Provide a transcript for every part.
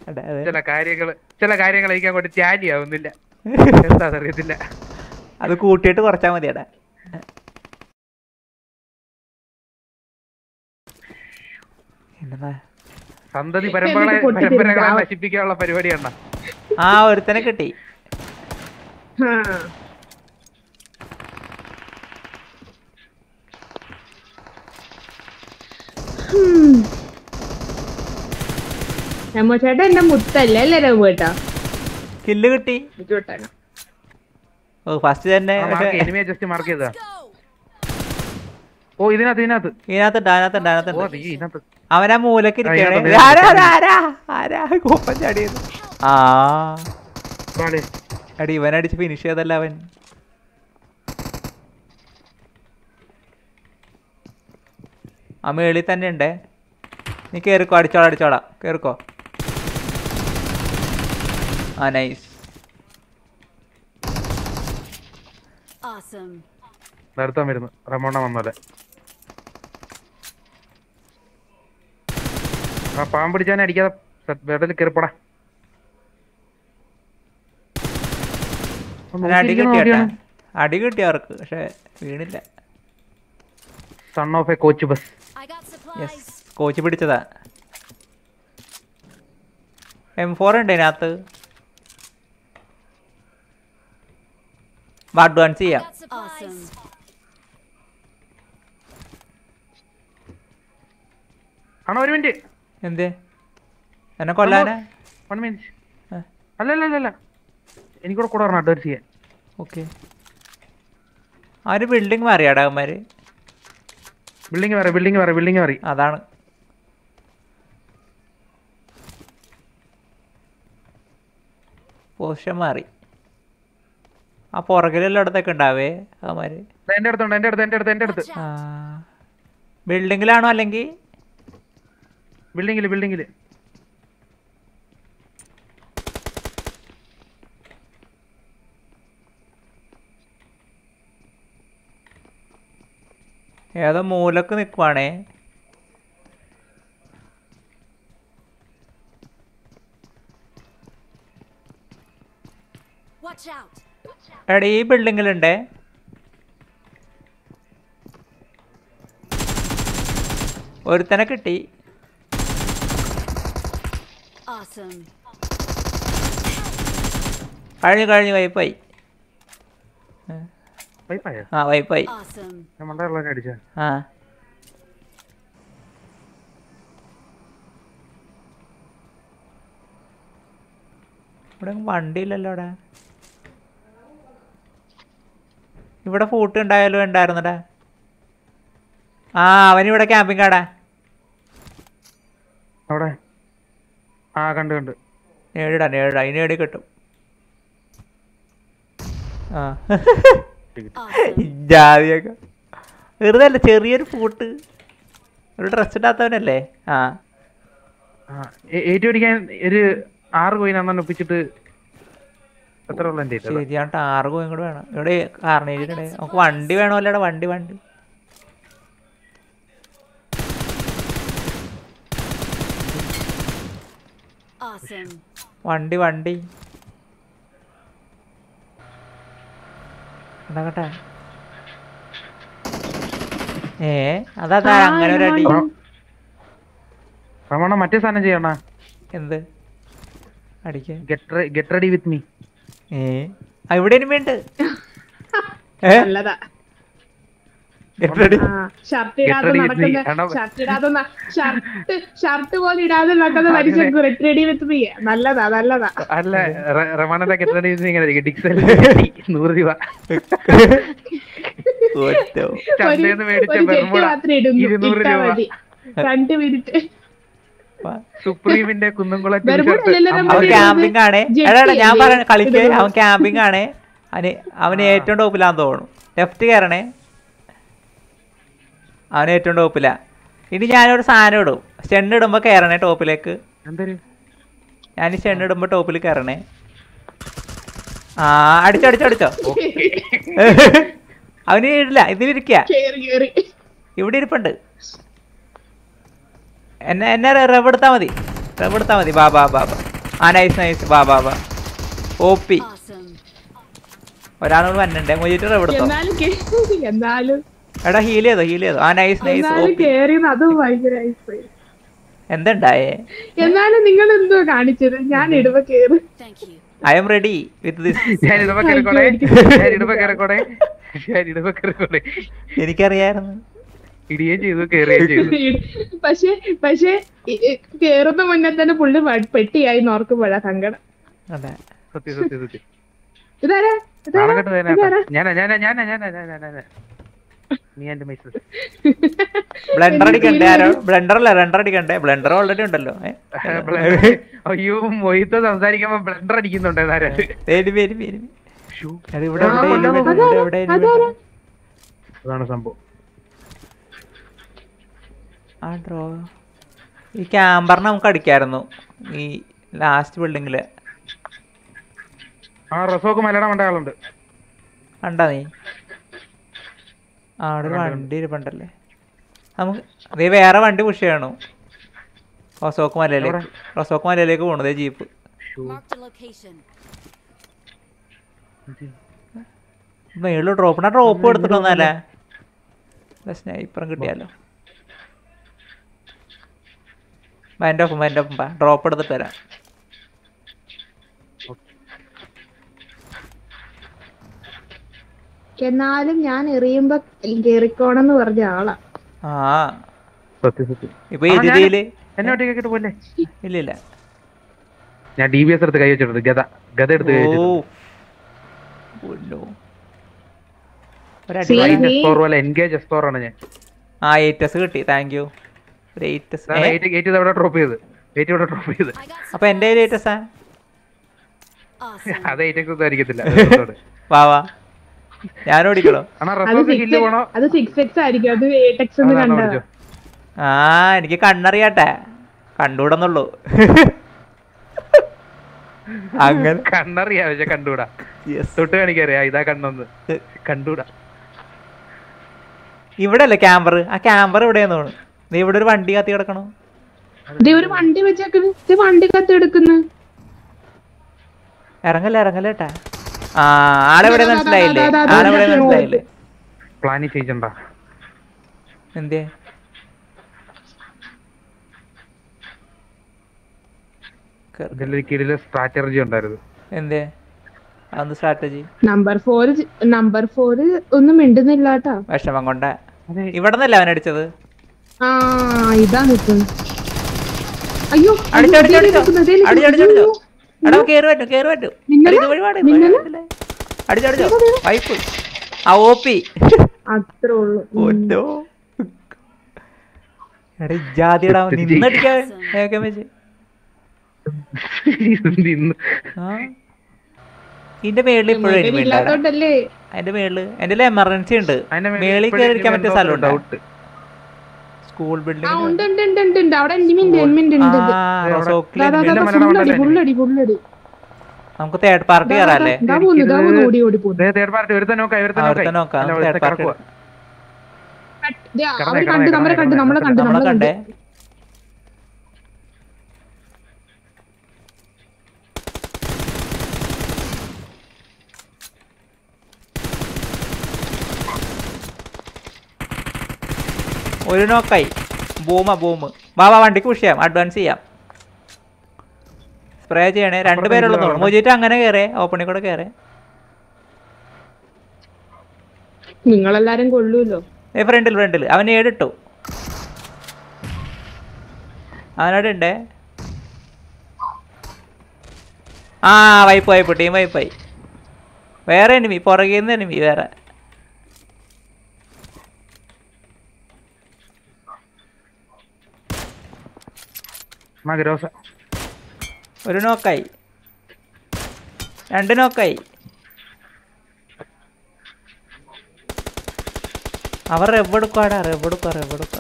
അതെ അതെ ചില കാര്യങ്ങള് ചില കാര്യങ്ങൾ എനിക്ക് അങ്ങോട്ട് ടാലി ആവുന്നില്ല എന്താ അറിയത്തില്ല അത് കൂട്ടിയിട്ട് കുറച്ചാൽ മതിയടാ എന്നതാ സന്തതി പരമ്പരകളെ എന്നിട്ട് പൊട്ടിത്തെറിക്കും. പരമ്പരകളെ ആ- നശിപ്പിക്കാനുള്ള പരിപാടിയാണ് ആ ഒരുത്തനെ കിട്ടി ആ. ഹും. രമോ ചേട്ടാ എന്റെ മുത്തല്ലേ അല്ലേ രമോ ചേട്ടാ കില്ല് കിട്ടി ബുദ്ധിമുട്ടാണ് ഓ ഫസ്റ്റ് തന്നെ പക്ഷെ എനിമിയെ ജസ്റ്റ് മാർക്ക് ചെയ്താ ഓ ഇതിനകത്ത് ഇതിനകത്ത് ഇതിനകത്തുണ്ട് അതിനകത്തുണ്ട് ഓ അതിനകത്തുണ്ട് നീ ഇതിനകത്ത് അവനാ മൂലക്ക് ഇരിക്കണേ ഇതിനകത്തുണ്ട്, ആരാ ആരാ ആരാ ആരാ കോപ്പൻ ചാടിയത് ആ ഇതാണ്. എടി ഇവനടിച്ച് ഫിനിഷ് ചെയ്തല്ല അവൻ ആ മേളിൽ തന്നെ ഉണ്ടേ നീ കേറിക്കോ അടിച്ചോളാം അടിച്ചോളാം കേറിക്കോ ആ നൈസ് Awesome. നിർത്താൻ വരുന്നു റമോണ വന്നോലെ ആ പാമ്പ് പിടിച്ചാനെ അടിക്കാതെ വെടൽ കയറിപ്പടാ അവന് അടി കിട്ടിയാട്ടാ അടി കിട്ടി അവർക്ക് പക്ഷെ വീണില്ല son of a coach bus I got yes supplies. Coach പിടിച്ചതാ എം ഫോർ ഉണ്ട് ഇതിനകത്ത് അഡ്വാൻസ് I ചെയ്യാം got supplies. ആണോ ഒരു മിനിറ്റ് എന്ത് എന്നെ കൊല്ലാനാ വൺ മിനിറ്റ് ആ. അല്ല അല്ല അല്ല അല്ല എനിക്കൂടെ കൂടെ പറഞ്ഞു അഡ്വാൻസ് ചെയ്യാൻ ഓക്കെ അവര് ബിൽഡിംഗ് മാറിയാടാ അവന്മാര് ബിൽഡിംഗ് മാറി ബിൽഡിംഗ് മാറി ബിൽഡിംഗ് മാറി അതാണ് പൊസിഷൻ മാറി ആ പുറകിലുള്ളിടത്തൊക്കെ ഉണ്ടാവേ അവന്മാര് ദാ എന്റെ അടുത്തുണ്ട് എന്റെ അടുത്ത് എന്റെ അടുത്ത് എന്റെ അടുത്ത് Watch ആ out. ബിൽഡിങ്ങിലാണോ അല്ലെങ്കിൽ ബിൽഡിങ്ങില് ബിൽഡിങ്ങില് ഏതോ മൂലക്ക് നിൽക്കുവാണേ Watch out. എടാ ഈ ബിൽഡിങ്ങിലുണ്ടേ ഒരുത്തനെ കിട്ടി Awesome. കഴിഞ്ഞു കഴിഞ്ഞു വൈപ്പായി വൈപ്പായോ ആ വൈപ്പായി Awesome. ഞാൻ മണ്ടയുള്ളവനെ അടിച്ച ആ ഇവിടെ വണ്ടിയില്ലല്ലോ ഇവിടെ ഇവിടെ ഫൂട്ട് ഉണ്ടായാലും ഉണ്ടായിരുന്നടാ ആ അവനിവിടെ ക്യാമ്പിംഗ് ആടാ അവിടെ ആ കണ്ട് കണ്ട് നേടിടാ നേടിടാ ഇനി നേടി കിട്ടും ആ Awesome. ജാതിയൊക്കെ വെറുതെ അല്ല ചെറിയൊരു ഫൂട്ട് ഒരു ഡ്രസ് ഇടാത്തവനല്ലേ ആ ആ ഏ- ഏറ്റവും അടിക്കാൻ ഒരു ആറ് കോയിൻ അന്നെ ഒപ്പിച്ചിട്ട് എത്ര ഉള്ള എന്റെ കയ്യില്? ശരിയാണ് ടാറ് പോയും കൂടെ വേണം ഇവിടെ കാർണേജിയുടെ നമുക്ക് വണ്ടി വേണമല്ലോടാ വണ്ടി വണ്ടി Awesome. വണ്ടി വണ്ടി ഉണ്ടാകട്ടെ ഏ അതാ അതാ അങ്ങനെ ഒരു അടി റമ- റമണ മറ്റേ സാധനം ചെയ്യണ എന്ത് അടിക്ക get get ready with me ഏ ആ, ഇവിടെ ഇനിമയുണ്ട് ഏ നല്ലതാ Get ready. ആ ഷർട്ട് ഇടാതെ ready with me. നടക്കുന്ന കാരണം- ഷർട്ട് ഇടാതെ ഷർട്ട് ഷർട്ട് പോലും ഇടാതെ നടക്കുന്ന മനുഷ്യൻ ഗെറ്റ് റെഡി വിത്ത് മീ നല്ലതാ നല്ലതാ അല്ല റ- റമണന്റെ ഗെറ്റ് റെഡി വിത്ത് മീ ഇങ്ങനെ ഡിക്സൽ നൂറ് രൂപ ഒറ്റ. ചന്തയിൽ മേടിച്ച ഒരു ജെറ്റ് ബെർമുഡ മാത്രം ഇടുന്നു ഇരുന്നൂറ് ഇട്ടാ രൂപ മതി രണ്ട് മിനിറ്റ് സുപ്രീമിന്റെ കുന്നംകുളം ബെർമുഡ t-shirt അല്ലല്ലോ അമ്പത് അവൻ നമ്മുടെ രൂപ. ക്യാമ്പിംഗ് ആണ് ജെട്ടി എടാ എടാ, ഞാൻ അല്ലേ? പറയണ കളിക്ക് ഇത് അവൻ ക്യാമ്പിംഗ് ആണ് അവന് അവന് ഏറ്റവും ടോപ്പിലാന്ന് തോന്നുന്നു ലെഫ്റ്റ് കയറണേ അവൻ ഏറ്റവും ടോപ്പിലാ ഇനി ഞാനൊരു സാധനം ഇടും സ്റ്റെണ്ണ് ഇടുമ്പോ കയറണേ ടോപ്പിലേക്ക് എന്തൊരു ഞാൻ ഈ സ്റ്റെണ്ണ് ഇടുമ്പോ ടോപ്പിൽ കയറണേ ആ അടിച്ചോ അടിച്ചോ അടിച്ചോ അവന് ഇടില്ല ഇതിലിരിക്കുക കേറി കേറി ഇവിടെ ഇരിപ്പുണ്ട് എന്നെ എന്നെ റെവ് എടുത്താ മതി റെവ് എടുത്താ മതി ബാ ബാ ബാ ബാ ആ നൈസ് നൈസ് വാ വാ വാ ഒ പി Awesome. ഒരാളോട് വന്നിട്ടുണ്ട് മൊജിറ്റ് എവിടുത്തോ എന്നാലും കേ- എന്നാലും എടാ ഹീൽ ചെയ്തോ ഹീൽ ചെയ്തോ ആ നൈസ് നൈസ് ഒ എന്നാലും പി കേറിയത് അതും ഭയങ്കരമായിപ്പോയി എന്തുണ്ടായേ എന്നാലും നിങ്ങൾ എന്തോ കാണിച്ചത് ഞാൻ ഇടുമ്പോ കേറി Thank you. I'm ready with this ഞാൻ ഇടുമ്പോ കയറിക്കോടെ ഞാൻ ഇടുമ്പോ കയറിക്കോടെ ഞാൻ ഇടുമ്പോ കയറിക്കോടെ എനിക്കറിയായിരുന്നു ഇടിയേം ചെയ്തു കയറുകയും ചെയ്തു പക്ഷെ പക്ഷെ ഇ- ഇ- കേറുന്ന മുന്നേ തന്നെ പുള്ളി വ- പെട്ടിയായി നോർക്കുമ്പോഴാ സങ്കടം അതെ സത്യം സത്യം സത്യം ഇതാരാ ഇതാരാ നാളെ കേട്ട് ഇതാരാ ഞാനാ ഞാനാ ഞാനാ ഞാനാ ഞാനാ ഞാനാ നീ എന്റെ മൈസൂർ ബ്ലെൻഡർ അടിക്കണ്ടേ ആരോ ബ്ലെൻഡർ അല്ല റെൻഡർ അടിക്കണ്ടേ ബ്ലെൻഡർ ഓൾറെഡി ഉണ്ടല്ലോ ഏ? അയ്യോ മൊയ്ത്ത് സംസാരിക്കുമ്പോ ബ്ലണ്ടർ അടിക്കുന്നുണ്ട് നേരെ വരും വരും വരും ശ്ശോ, അത് ഇവിടെ ആ, എവിടെ കൊല്ലാൻ ഇവിടെ നോക്കുന്നു. എവിടെ എവിടെ അതാണ് സംഭവം ആ ഡ്രോ ഈ ക്യാമ്പറിനെ നമുക്ക് അടിക്കായിരുന്നു ഈ ലാസ്റ്റ് ബിൽഡിങ്ങില് ആ റസോക്ക് മലയാളം വേണ്ട ആളുണ്ട് കണ്ടാ നീ ആ അവിടെ ഒരു വണ്ടി ഇരിപ്പുണ്ടല്ലേ നമുക്ക് അതേ വേറെ വണ്ടി പുഷ് ചെയ്യണു റൊസോക്ക് മലയിലേക്ക് റൊസോക്ക് മലയിലേക്ക് പോണു ദേ ജീപ്പ് Marked a location. മേളിൽ ഡ്രോപ്പിനാ ഡ്രോപ്പ് എടുത്തിട്ട് വന്നാലേ സ്നൈപ്പറും കിട്ടിയാലോ വാ, എൻ്റെ ഒപ്പം വാ, എൻ്റെ ഒപ്പം ഡ്രോപ്പ് എടുത്തിട്ട് വരാം എന്നാലും ഞാൻ എറിയുമ്പോ കേറിക്കോണെന്ന് പറഞ്ഞ ആളാ ആ സത്യം സത്യം ഇപ്പൊ ആ, ഈ ഞാൻ- രീതിയില് എന്നെ ഒറ്റയ്ക്കിട്ട് പോലെ ഇല്ല ഇല്ല ഞാൻ ഡി ബി എസ് എടുത്ത് കൈ വെച്ചിട്ടുണ്ട് ഗത ഗത എടുത്ത് കൈ ഓ വെച്ചിട്ടുണ്ട് ഉല്ലോ. ഒരടി See, വാങ്ങി. നീ- സ്കോർ പോലെ എൻഗേജ് സ്കോർ ആണ് ഞാൻ ആ എയ്റ്റസ് കിട്ടി താങ്ക് യു ഒരു എയ്റ്റസ് എയ്റ്റ് എയ്റ്റ് അവിടെ ഡ്രോപ്പ് ചെയ്ത് എയ്റ്റ് ഇവിടെ ഡ്രോപ്പ് ചെയ്ത് I got അപ്പൊ എന്റെ കയ്യിൽ എയ്റ്റസാ awesome. അത് എയ്റ്റ് എക്സ് ഒന്നും ആയിരിക്കത്തില്ല അത് വാ വാ ഞാൻ ഓടിക്കണോ അണ്ണാ അത് റസോക്ക് ഹില്ല് പോണോ സിക്സ് അത് സിക്സ് എക്സ് ആയിരിക്കും അത് എയ്റ്റ് എക്സ് എന്ന് അതാണ് കണ്ടതാ പഠിച്ചോ. ആ എനിക്ക് കണ്ണറിയാട്ടെ കണ്ടുകൂടെന്നുള്ളൂ അങ്ങനെ കണ്ണറിയാ പക്ഷെ കണ്ടൂടാ യെസ് തൊട്ട് കാണിക്കറിയാ ഇതാ കണ്ണൊന്ന് കണ്ടൂടാ ഇവിടെ അല്ലേ ക്യാമ്പർ ആ ക്യാമ്പർ എവിടെയാന്ന് തോന്നുന്നു നീ ഇവിടെ ഒരു വണ്ടി കത്തി കിടക്കണോ ഇത് ഒരു വണ്ടി വെച്ചേക്കുന്നു ഇത് വണ്ടി കത്തെടുക്കുന്നു ഇറങ്ങല്ലേ ഇറങ്ങല്ലേട്ടാ ആ ആളെവിടെ മനസ്സിലായില്ലേ ദാ, ദാ, ദാ, ദാ, ആളെവിടെ ദാ, ദാ, മനസ്സിലായില്ലേ പ്ലാനി ചെയ്യണ്ട എന്തേ കേറ്. ഇതിലൊരു കീഴില് സ്ട്രാറ്റജി ഉണ്ടായിരുന്നു എന്തേ അതൊന്ന് strategy number four number four ഒന്നും മിണ്ടുന്നില്ല കേട്ടാ വിഷമം കൊണ്ട അതെ ഇവിടെ നിന്നല്ലേ അവൻ അടിച്ചത് ആ ഇതാ നിക്കുന്നു അയ്യോ അടിച്ചോ അടിച്ചോ ദേ അടിച്ചോ നിക്കുന്നു, ദേ അടിച്ചോ അടിച്ചോ നിക്കുന്നു. അടിച്ചോ എടാ കേറി പറ്റും കേറി പറ്റും മിന്നലാ? ഇത് വഴിപാട് മിന്നലാ? അടിച്ചോ അടിച്ചോ വൈപ്പ് ആ ഓ പി അത്രേ ഉള്ളൂ ഒന്നോ എടാ ഇജാതിടാ നിന്നടിക്കാൻ ഏകം വെച്ച് ഇന്ന് ആ ഇതിന്റെ മേളിൽ ഇപ്പോഴും എനിമി ഉണ്ടാടാ ഇല്ലാത്തോണ്ടല്ലേ അതിന്റെ മേളില് എന്റെ എമർജൻസി ഉണ്ട് അതിന്റെ മേളിൽ മേളിൽ ഇപ്പോഴും കയറിയിരിക്കാൻ എനിക്ക് പറ്റിയ സ്ഥലമുണ്ട് doubt. സ്കൂൾ ആ ബിൽഡിംഗ് ഉണ്ട് ഉണ്ട് ഉണ്ട് ഉണ്ട് ഉണ്ട് അവിടെ എനിമിണ്ട് എനിമിണ്ട് ഉണ്ട് ഉണ്ട്. ദാ, ദാ, ദാ, ഇല്ല, ദാ, മലയാളം ഫുള്ളടി ഉണ്ടല്ലോ ഫുള്ളടി ഫുള്ളടി നമുക്ക് തേർഡ് പാർട്ടി ദാ, ദാ, കയറാല്ലേ ദാ പോന്നു ദാ പോന്നു ഓടി ഓടി പോന്നു ദേ, third party, ഒരുത്തൻ നോക്കാം, ഒരുത്തൻ ആ, നോക്കാം. ഒരുത്തൻ നോക്കാം, അല്ല, third ഒരുത്തൻ party കിടക്കുവാ. ദേ, കടന്നേ, അവര് കണ്ട് കടന്നേ, നമ്മളെ കണ്ട് കടന്നേ, നമ്മളെ കണ്ട് നമ്മളെ നമ്മളെ കണ്ട് കണ്ടേ ഒരു നോക്കായി ബൂമ ബൂമ് വാ വാ വണ്ടിക്ക് പുഷ് ചെയ്യാം അഡ്വാൻസ് ചെയ്യാം സ്പ്രേ ചെയ്യണേ രണ്ടുപേരുള്ള തോന്നുന്നു മോജിറ്റ് അങ്ങനെ കയറേ ഓപ്പണിൽ കൂടെ കയറേ നിങ്ങളെല്ലാരും കൊള്ളൂല്ലോ ഏ ഫ്രണ്ടിൽ ഫ്രണ്ടിൽ അവൻ ഏടിട്ടു അവനോട് ഉണ്ടേ ആ വൈപ്പ് വൈപ്പ് ടീം വൈപ്പായി വേറെ എനിമി പുറകിൽ നിന്ന് എനിമി വേറെ മകരോസ. ഒരു നോക്കായി രണ്ട് നോക്കായി അവർ റെബെടുക്കാടാ റെബെടുക്ക റെബെടുക്ക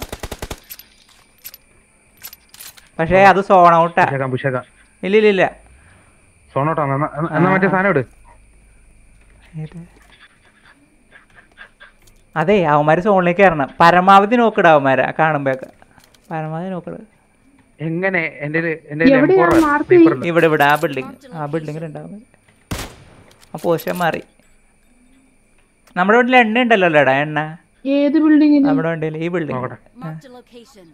പക്ഷേ അത് സോൺ ഔട്ടാ പുഷകം, പുഷകം. ഇല്ല ഇല്ല ഇല്ല സോണോട്ടാ എന്നാ എന്നാ മറ്റേ സാധനം ഇട് അതെ അവന്മാര് സോണിലേക്ക് കയറണം പരമാവധി നോക്കിട അവന്മാരെ കാണുമ്പോഴൊക്കെ പരമാവധി നോക്കിട എങ്ങനെ എന്റെ എന്റെ എവിടെയാ mark ചെയ്യ്? ഇവിടെ ഇവിടെ ആ ബിൽഡിംഗ് ആ ബിൽഡിങ്ങിൽ ഉണ്ടാവും ആ പോഷൻ മാറി നമ്മുടെ വീട്ടിൽ എണ്ണ ഉണ്ടല്ലോ അല്ലേടാ എണ്ണ ഏത് ബിൽഡിങ്ങിൽ നമ്മുടെ വണ്ടിയിൽ ഈ ബിൽഡിംഗ് നോക്കട്ടെ Marked a location.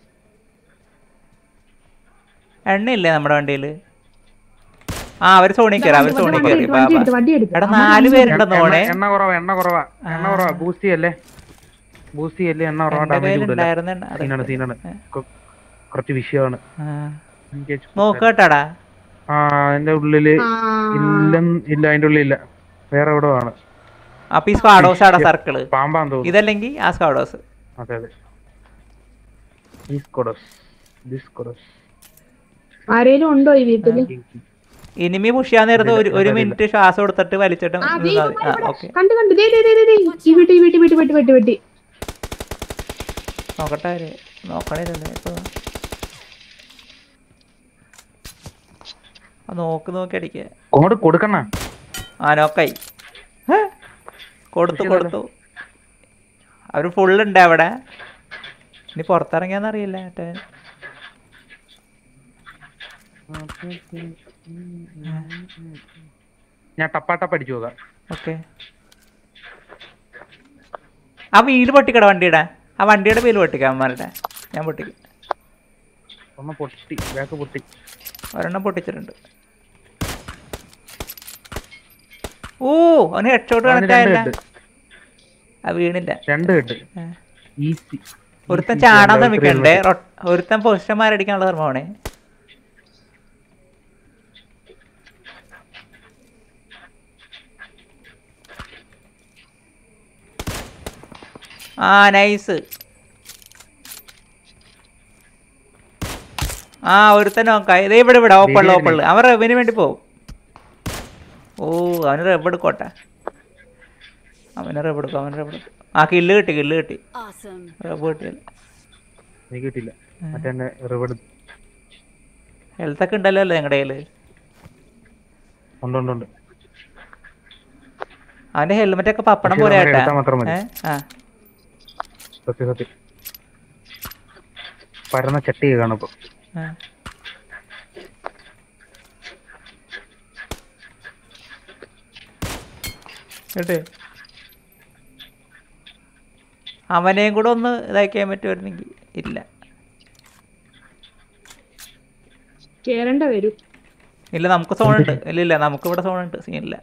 എണ്ണയില്ലേ നമ്മുടെ വണ്ടിയിൽ ആ അവര് സോണി കയറി അവര് സോണി വണ്ടി കയറി എടുത്ത് വണ്ടി എടുത്ത് വണ്ടി എടുത്ത് എടാ നാല് പേരുണ്ടെന്ന് എണ്ണ തോണേ എണ്ണ കുറവാ എണ്ണ കുറവാ എണ്ണ കുറവാ ബൂസ്റ്റ് ചെയ്യല്ലേ ബൂസ്റ്റ് ചെയ്യല്ലേ എണ്ണ കുറവാ എന്റെ ഡാമേജ് കൂടുതല കയ്യിലുണ്ടായിരുന്ന എണ്ണ അതെ. സീനാണ് സീനാണ് കൊ- കുറച്ച് വിഷയമാണ് ആ. Engage. നോക്കട്ടാടാ ആ അതിന്റെ ഉള്ളില് ആ ഇല്ല ഇല്ല അതിന്റെ ഉള്ളിൽ ഇല്ല വേറെ എവിടെ ആണ് അപ്പൊ ഈ സ്ക്വാഡോസ് ആടാ സർക്കിള് പാമ്പാന്ന് തോന്നുന്നു ഇതല്ലെങ്കിൽ ആ സ്ക്വാഡോസ് അതെ അതെ ഡിസ്കോഡസ് ഡിസ്കോഡസ് ആരേലും ഉണ്ടോ ഈ വീട്ടില് ഇനിമി പുഷ് ചെയ്യാൻ നേരത്ത് ഒരു ഒരു മിനിറ്റ് ശ്വാസം കൊടുത്തിട്ട് വലിച്ചിട്ട് ആ, ദേ നിന്നാ ഇവിടെ, മതി. ആ ഇവിടെ. ഓക്കെ കണ്ടു കണ്ടു ദേ ദേ ദേ ദേ, ദേ ഈ വീട്ടി ഈ വീട്ടി വീട്ടി വീട്ടി വീട്ടി വീട്ടി നോക്കട്ടെ അവര്. നോക്കണില്ലല്ലേ ഇപ്പൊ ആ നോക്ക് നോക്കി അടിക്കുക അങ്ങോട്ട് കൊടുക്കണ ആ നോക്കായി ഹേ? കൊടുത്തു കൊടുത്തു അവര് ഫുൾ ഉണ്ട് അവിടെ ഇനി പുറത്തിറങ്ങിയാന്നറിയില്ല മറ്റേ ഞാൻ ടപ്പാട്ടപ്പ് അടിച്ചു നോക്കാം ഓക്കെ ആ വീല് പൊട്ടിക്കട വണ്ടിയുടെ ആ വണ്ടിയുടെ വീല് പൊട്ടിക്കാം അമ്മമാരുടെ ഞാൻ പൊട്ടിക്കും ഒന്ന് പൊട്ടി ബാക്ക് പൊട്ടി ഒരെണ്ണം പൊട്ടിച്ചിട്ടുണ്ട് ഓ അവന് ഹെഡ്ഷോട്ട് അവന് കണക്ട് രണ്ട് ആയില്ല ഹെഡ് ആ വീണില്ല രണ്ട് ഹെഡ് ഏ. ഈസി ഒരുത്തൻ ചാടാൻ ശ്രമിക്കണ്ടേ റൊ- ഒരുത്തൻ പൊസിഷന്മാരടിക്കാനുള്ള ധർമ്മമാണേ ആ നൈസ് ആ ഒരുത്തൻ നോക്കാം ഇതേ ഇവിടെ ഇവിടെ ഓപ്പള്ള ഓപ്പള്ള് അവൻ റെവിന് വേണ്ടി പോവും ഓ അവന് റെബ് എടുക്കോട്ടെ അവന് റെബ് എടുക്കും അവന് റെബ് എടുക്കും ആ കില്ല് കിട്ടി കില്ല് കിട്ടി Awesome. റെബ് കിട്ടിയല്ല എനിക്ക് കിട്ടില്ല മറ്റേ റിവഡ് ഹെൽത്ത് ഒക്കെ ഉണ്ടല്ലോ അല്ലേ നിങ്ങളുടെ കയ്യില് ഉണ്ട് ഉണ്ട് ഉണ്ട് അവന്റെ ഹെൽമെറ്റ് ഒക്കെ പപ്പടം പക്ഷേ പോലെ നമുക്ക് ആയിട്ടാ എടുത്താൽ മാത്രം മതി. ഏ? ആ സത്യം സത്യം പരന്ന ചട്ടി കാണും ഇപ്പൊ ആ. കേട്ടേ അവനെയും കൂടെ ഒന്ന് ഇതാക്കിയാൻ പറ്റുമായിരുന്നെങ്കിൽ ഇല്ല കേറണ്ട വരും ഇല്ല നമുക്ക് സോൺ ഉണ്ട് ഇല്ല ഇല്ല നമുക്ക് ഇവിടെ സോൺ ഉണ്ട് സീനില്ല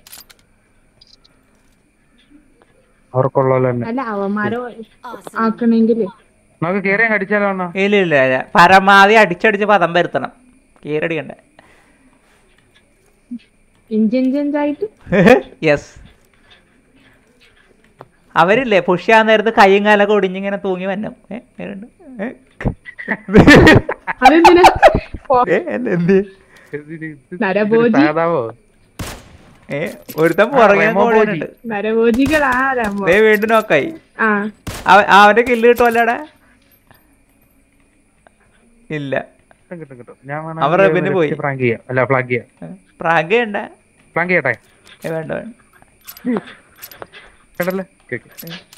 അവർക്കുള്ള തന്നെ അല്ല അവന്മാരോ Awesome. ആക്കണെങ്കില് നമുക്ക് കേറി അങ്ങ് അടിച്ചാലോ എന്നാ ഇല്ല ഇല്ല ഇല്ല പരമാവധി അടിച്ചടിച്ച് പദം വരുത്തണം കീറടിക്കണ്ടേ ഇഞ്ചിഞ്ചായിട്ട് യെസ് അവരില്ലേ പുഷ് ചെയ്യാൻ നേരത്ത് കൈയും കാലൊക്കെ ഒടിഞ്ഞിങ്ങനെ തൂങ്ങി വന്നു ഏ എങ്ങനെയുണ്ട്? ഏ? അതെന്തിനാ ഓ, ഏ, എന്നെ എന്ത് നരഭോജി. സാധാവോ ഏ ഒരുത്തൻ പുറകെ റെമോ ഭോജി. ഓടുന്നുണ്ട് നരഭോജികളാരാമോ ദേ വീണ്ടും നോക്കായി ആ അവ- അവന്റെ കില്ല് കിട്ടുമല്ലോടെ ഇല്ല കിട്ടും കിട്ടും കിട്ടും ഞാൻ അവർ റെബിന് പോയി. ഫ്രാങ്ക് ചെയ്യാം അല്ല ഫ്ലാഗ് ചെയ്യാം പ്രാഗ് ചെയ്യണ്ട ഫ്ലാങ്ക് ചെയ്യട്ടെ ഏ, വേണ്ട വേണ്ട കേട്ടല്ലേ കേക്ക്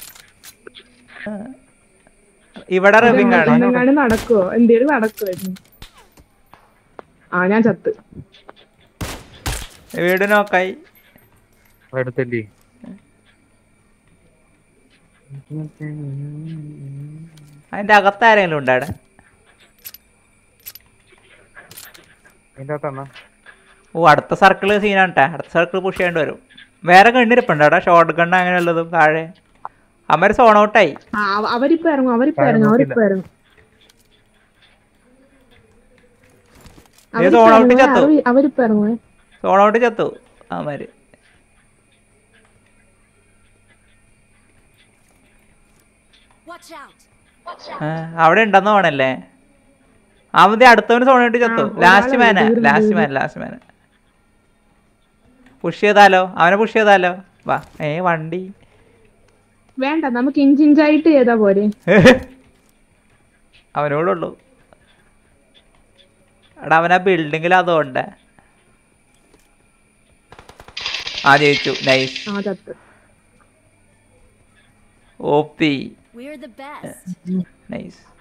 ഇവിടെ റബിങ് ആണ് എങ്ങാണ്ട് നടക്കുവോ എന്തേലും നടക്കുവായിരുന്നു ആ ഞാൻ ചത്ത് വീട് നോക്കായി അടുത്തല്ലേ അതിന്റെ അകത്ത് ആരെങ്കിലും ഉണ്ടോ അവിടെ അതിന്റെ അകത്താണോ ഓ അടുത്ത സർക്കിള് സീനാണ് ട്ടാ അടുത്ത സർക്കിൾ പുഷ് ചെയ്യേണ്ടി വരും വേറെ കണ്ണിരിപ്പുണ്ട് അവിടെ ഷോർട്ട് ഗണ്ണ് അങ്ങനെയുള്ളതും താഴെ അമ്മര് സോൺ ഔട്ടായി ആ അവ- അവരിപ്പോ ഇറങ്ങും അവരിപ്പോ ആ, ഇറങ്ങും നോക്കില്ല. അവരിപ്പോ ഇറങ്ങും നീ അവരിപ്പോ zone out ഇറങ്ങുവേ, ചത്തോ? അവര്- അവരിപ്പോ ഇറങ്ങുവേ സോൺ ഔട്ട് ചത്തു അമ്മര് Watch out. ആ, അവിടെ ഉണ്ടെന്ന് തോന്നല്ലേ അവന്റെ അടുത്തവന് സോൺ ഔട്ട് ചത്തു ആ, ലാസ്റ്റ് ഒരാളെ മാന ദൂരെ last man last man push ചെയ്താലോ അവനെ പുഷ് ചെയ്താലോ വാ ഏ വണ്ടി വേണ്ട നമുക്ക് ഇഞ്ചിഞ്ചായിട്ട് ചെയ്താ പോരെ അവനോടുള്ളൂ എടാ അവൻ ആ ബിൽഡിങ്ങിൽ അതുകൊണ്ട് ആ ജയിച്ചു നൈസ് ആ ചത്ത് O P We're the best. Nice